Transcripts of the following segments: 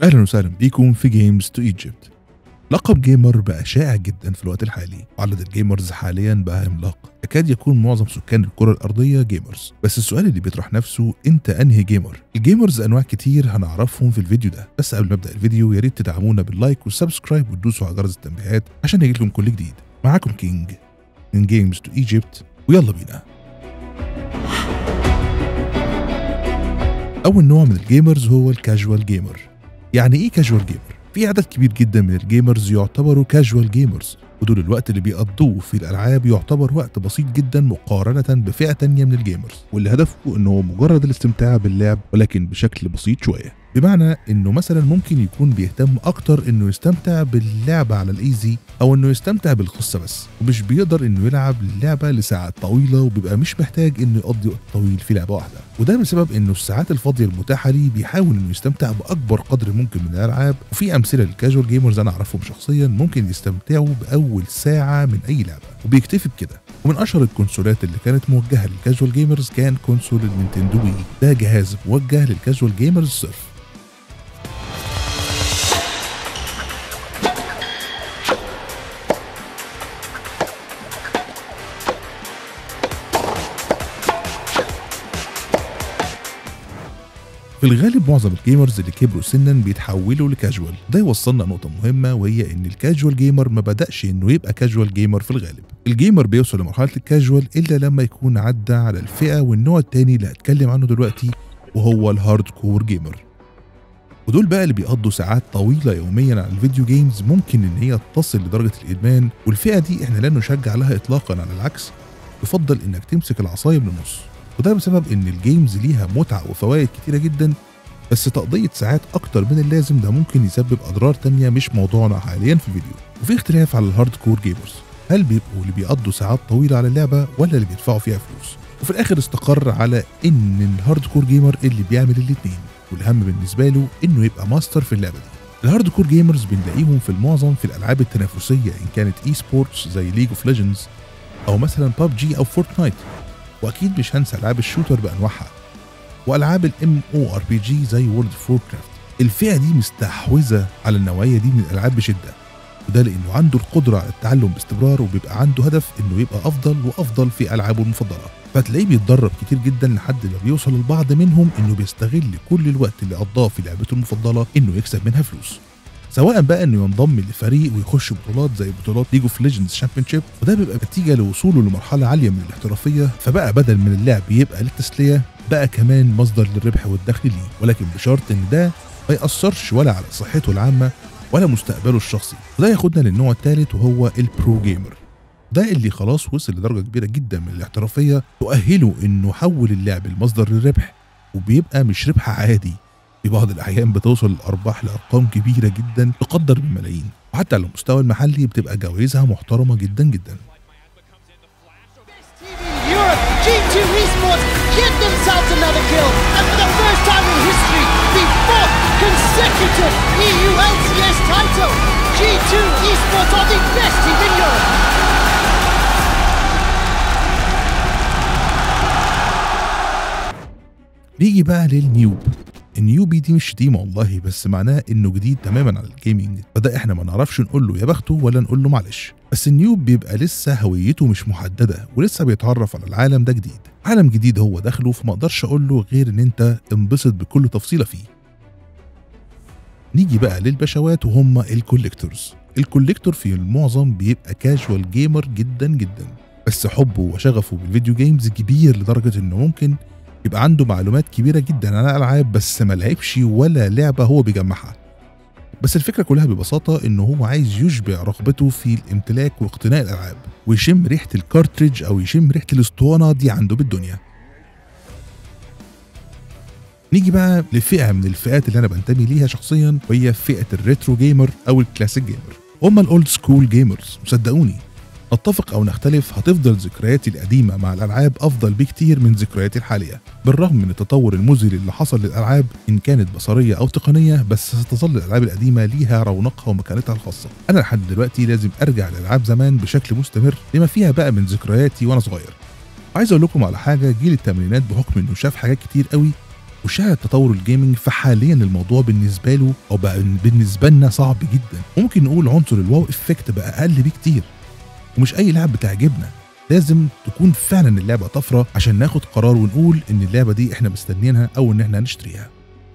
اهلا وسهلا بيكم في جيمز تو ايجيبت لقب جيمر بقى شائع جدا في الوقت الحالي عدد الجيمرز حاليا بقى عملاق يكاد يكون معظم سكان الكرة الأرضية جيمرز بس السؤال اللي بيطرح نفسه أنت أنهي جيمر الجيمرز أنواع كتير هنعرفهم في الفيديو ده بس قبل ما أبدأ الفيديو يا ريت تدعمونا باللايك والسبسكرايب وتدوسوا على جرس التنبيهات عشان يجيلكم كل جديد معاكم كينج من جيمز تو ايجيبت ويلا بينا أول نوع من الجيمرز هو الكاجوال جيمر يعني إيه كاجوال جيمر؟ في عدد كبير جدا من الجيمرز يعتبروا كاجوال جيمرز ودول الوقت اللي بيقضوه في الألعاب يعتبر وقت بسيط جدا مقارنة بفئة تانية من الجيمرز واللي هدفه إنه هو مجرد الاستمتاع باللعب ولكن بشكل بسيط شوية بمعنى إنه مثلا ممكن يكون بيهتم أكتر إنه يستمتع باللعبة على الإيزي أو إنه يستمتع بالقصة بس ومش بيقدر إنه يلعب اللعبة لساعات طويلة وبيبقى مش محتاج إنه يقضي وقت طويل في لعبة واحدة وده بسبب إنه الساعات الفاضية المتاحة ليه بيحاول إنه يستمتع بأكبر قدر ممكن من الألعاب وفي أمثلة للكاجوال جيمرز أنا أعرفهم شخصيا ممكن يستمتعوا بأول ساعة من أي لعبة وبيكتفي بكده ومن اشهر الكونسولات اللي كانت موجهه للكاجوال جيمرز كان كونسول النينتندو وي ده جهاز موجه للكاجوال جيمرز صرف في الغالب معظم الجيمرز اللي كبروا سنا بيتحولوا لكاجوال ده يوصلنا لنقطة مهمة وهي ان الكاجوال جيمر ما بدأش انه يبقى كاجوال جيمر في الغالب الجيمر بيوصل لمرحلة الكاجوال الا لما يكون عدى على الفئة والنوع التاني اللي هتكلم عنه دلوقتي وهو الهارد كور جيمر ودول بقى اللي بيقضوا ساعات طويلة يوميا على الفيديو جيمز ممكن ان هي تصل لدرجة الادمان والفئة دي احنا لا نشجع لها اطلاقا على العكس يفضل انك تمسك العصاية من النص وده بسبب ان الجيمز ليها متعة وفوائد كتيرة جدا بس تقضية ساعات أكتر من اللازم ده ممكن يسبب أضرار تانية مش موضوعنا حاليا في الفيديو وفي اختلاف على الهارد كور جيمرز هل بيبقوا اللي بيقضوا ساعات طويلة على اللعبة ولا اللي بيدفعوا فيها فلوس وفي الآخر استقر على إن الهارد كور جيمر اللي بيعمل الاتنين والأهم بالنسبة له إنه يبقى ماستر في اللعبة دي الهارد كور جيمرز بنلاقيهم في المعظم في الألعاب التنافسية إن كانت إي سبورتس زي ليج اوف ليجندز أو مثلا ببجي أو فورتنايت واكيد مش هنسى العاب الشوتر بانواعها والعاب الام او ار بي جي زي وورلد اوف كرافت الفئه دي مستحوذه على النوعيه دي من الالعاب بشده وده لانه عنده القدره على التعلم باستمرار وبيبقى عنده هدف انه يبقى افضل وافضل في العابه المفضله فتلاقيه بيتدرب كتير جدا لحد ما بيوصل البعض منهم انه بيستغل كل الوقت اللي قضاه في لعبته المفضله انه يكسب منها فلوس سواء بقى انه ينضم لفريق ويخش بطولات زي بطولات ليج اوف ليجندز شامبيونشيب وده بيبقى نتيجه لوصوله لمرحله عاليه من الاحترافيه فبقى بدل من اللعب يبقى للتسليه بقى كمان مصدر للربح والدخل ليه ولكن بشرط ان ده ما ياثرش ولا على صحته العامه ولا مستقبله الشخصي وده ياخدنا للنوع الثالث وهو البرو جيمر ده اللي خلاص وصل لدرجه كبيره جدا من الاحترافيه تؤهله انه حول اللعب لمصدر للربح وبيبقى مش ربح عادي في بعض الأحيان بتوصل الأرباح لأرقام كبيرة جدا تقدر بالملايين وحتى على المستوى المحلي بتبقى جوائزها محترمة جدا جدا Europe, G2 Esports get themselves another kill, and for the first time in history, the fourth consecutive EU LCS title. G2 Esports are the best team in Europe. نيجي بقى للنيوب النيوبي دي مش شتيمه والله بس معناه انه جديد تماما على الجيمنج فده احنا ما نعرفش نقول له يا بخته ولا نقول له معلش بس النيوب بيبقى لسه هويته مش محدده ولسه بيتعرف على العالم ده جديد عالم جديد هو داخله فما اقدرش اقول له غير ان انت انبسط بكل تفصيله فيه نيجي بقى للبشوات وهم الكوليكتورز الكوليكتور في المعظم بيبقى كاجوال جيمر جدا جدا بس حبه وشغفه بالفيديو جيمز كبير لدرجه انه ممكن يبقى عنده معلومات كبيره جدا عن الالعاب بس ما لعبش ولا لعبه هو بيجمعها بس الفكره كلها ببساطه انه هو عايز يشبع رغبته في الامتلاك واقتناء الالعاب ويشم ريحه الكارتريج او يشم ريحه الاسطوانه دي عنده بالدنيا نيجي بقى لفئه من الفئات اللي انا بنتمي ليها شخصيا وهي فئه الريترو جيمر او الكلاسيك جيمر هم الاولد سكول جيمرز وصدقوني نتفق او نختلف هتفضل ذكرياتي القديمه مع الالعاب افضل بكتير من ذكرياتي الحاليه بالرغم من التطور المذهل اللي حصل للالعاب ان كانت بصريه او تقنيه بس ستظل الالعاب القديمه ليها رونقها ومكانتها الخاصه انا لحد دلوقتي لازم ارجع لالعاب زمان بشكل مستمر لما فيها بقى من ذكرياتي وانا صغير عايز اقول لكم على حاجه جيل الثمانينات بحكم انه شاف حاجات كتير قوي وشاهد تطور الجيمنج فحاليا الموضوع بالنسبه له او بقى بالنسبه لنا صعب جدا ممكن نقول عنصر الواو افكت بقى اقل بكتير ومش اي لعبه بتعجبنا لازم تكون فعلا اللعبه طفره عشان ناخد قرار ونقول ان اللعبه دي احنا مستنيينها او ان احنا هنشتريها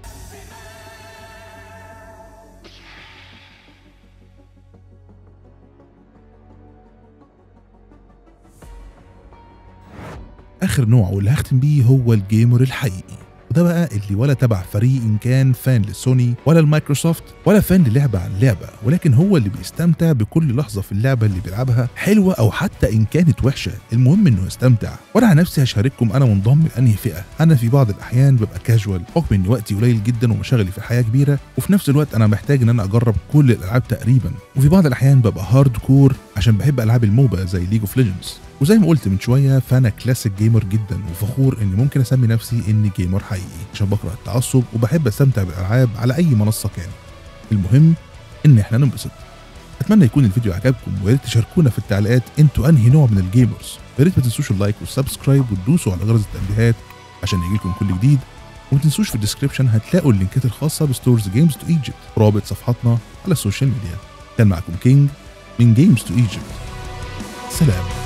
اخر نوع واللي هختم بيه هو الجيمر الحقيقي وده بقى اللي ولا تبع فريق ان كان فان لسوني ولا المايكروسوفت ولا فان للعبه عن لعبه ولكن هو اللي بيستمتع بكل لحظه في اللعبه اللي بيلعبها حلوه او حتى ان كانت وحشه المهم انه يستمتع وانا عن نفسي هشارككم انا منضم لانهي فئه انا في بعض الاحيان ببقى كاجوال حكم ان وقتي قليل جدا ومشاغلي في الحياه كبيره وفي نفس الوقت انا محتاج ان انا اجرب كل الالعاب تقريبا وفي بعض الاحيان ببقى هارد كور عشان بحب العاب الموبا زي ليج اوف ليجندز وزي ما قلت من شويه فانا كلاسيك جيمر جدا وفخور اني ممكن اسمي نفسي اني جيمر حقيقي عشان بكره التعصب وبحب استمتع بالالعاب على اي منصه كان المهم ان احنا ننبسط اتمنى يكون الفيديو عجبكم ويا ريت تشاركونا في التعليقات انتوا انهي نوع من الجيمرز يا ريت ما تنسوش اللايك والسبسكرايب وتدوسوا على جرس التنبيهات عشان يجيلكم كل جديد وما تنسوش في الديسكربشن هتلاقوا اللينكات الخاصه بستورز جيمز تو ايجيبت ورابط صفحاتنا على السوشيال ميديا كان معكم كينج من جيمز تو ايجيبت سلام